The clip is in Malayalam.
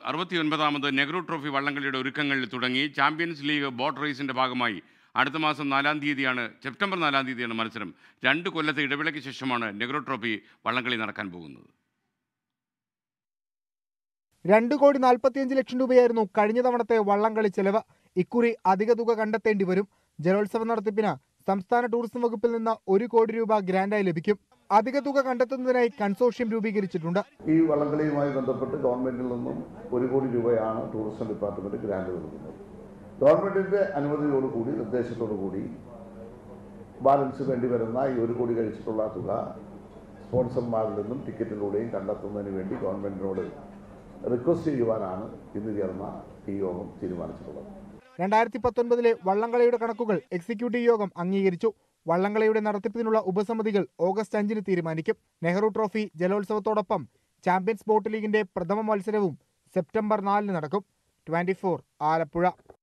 അറുപത്തിയൊൻപതാമത് നെഹ്റു ട്രോഫി വള്ളംകളിയുടെ ഒരുക്കങ്ങളിൽ തുടങ്ങി ചാമ്പ്യൻസ് ലീഗ് ബോട്ട് റേസിന്റെ ഭാഗമായി അടുത്ത മാസം നാലാം തീയതിയാണ് സെപ്റ്റംബർ നാലാം തീയതിയാണ് മത്സരം രണ്ട് കൊല്ലത്തെ ഇടവേളയ്ക്ക് ശേഷമാണ് നെഹ്റു ട്രോഫി വള്ളംകളി നടക്കാൻ പോകുന്നത് രണ്ട് കോടി നാൽപ്പത്തിയഞ്ച് ലക്ഷം രൂപയായിരുന്നു കഴിഞ്ഞ തവണത്തെ വള്ളംകളി ചെലവ് ഇക്കുറി അധിക തുക കണ്ടെത്തേണ്ടി വരും ജലോത്സവ നടത്തിപ്പിന് സംസ്ഥാന ടൂറിസം വകുപ്പിൽ നിന്ന് ഒരു കോടി രൂപ ഗ്രാന്റായി ലഭിക്കും അധിക തുക കണ്ടെത്തുന്നതിനായി കൺസോർഷ്യം രൂപീകരിച്ചിട്ടുണ്ട് ഈ വള്ളംകളിയുമായി ബന്ധപ്പെട്ട് ഗവൺമെന്റിൽ നിന്നും ഒരു കോടി രൂപയാണ് ടൂറിസം ഡിപ്പാർട്ട്മെന്റ് ഗ്രാന്റ് നൽകുന്നത് ഗവൺമെന്റിന്റെ അനുമതിയോടുകൂടി നിർദ്ദേശത്തോടുകൂടി ബാലൻസ് വേണ്ടി വരുന്ന ഈ ഒരു കോടി കഴിച്ചിട്ടുള്ള തുക സ്പോൺസർമാരിൽ നിന്നും ടിക്കറ്റിലൂടെയും കണ്ടെത്തുന്നതിന് വേണ്ടി ഗവൺമെന്റിനോട് റിക്വസ്റ്റ് ചെയ്യുവാനാണ് ഇന്ന് ചേർന്ന ഈ യോഗം തീരുമാനിച്ചിട്ടുള്ളത് രണ്ടായിരത്തി പത്തൊൻപതിലെ വള്ളംകളിയുടെ കണക്കുകൾ എക്സിക്യൂട്ടീവ് യോഗം അംഗീകരിച്ചു വള്ളംകളിയുടെ നടത്തിപ്പിനുള്ള ഉപസമിതികൾ ഓഗസ്റ്റ് അഞ്ചിന് തീരുമാനിക്കും നെഹ്റു ട്രോഫി ജലോത്സവത്തോടൊപ്പം ചാമ്പ്യൻസ് ബോട്ട് ലീഗിന്റെ പ്രഥമ മത്സരവും സെപ്റ്റംബർ നാലിന് നടക്കും ട്വന്റി ആലപ്പുഴ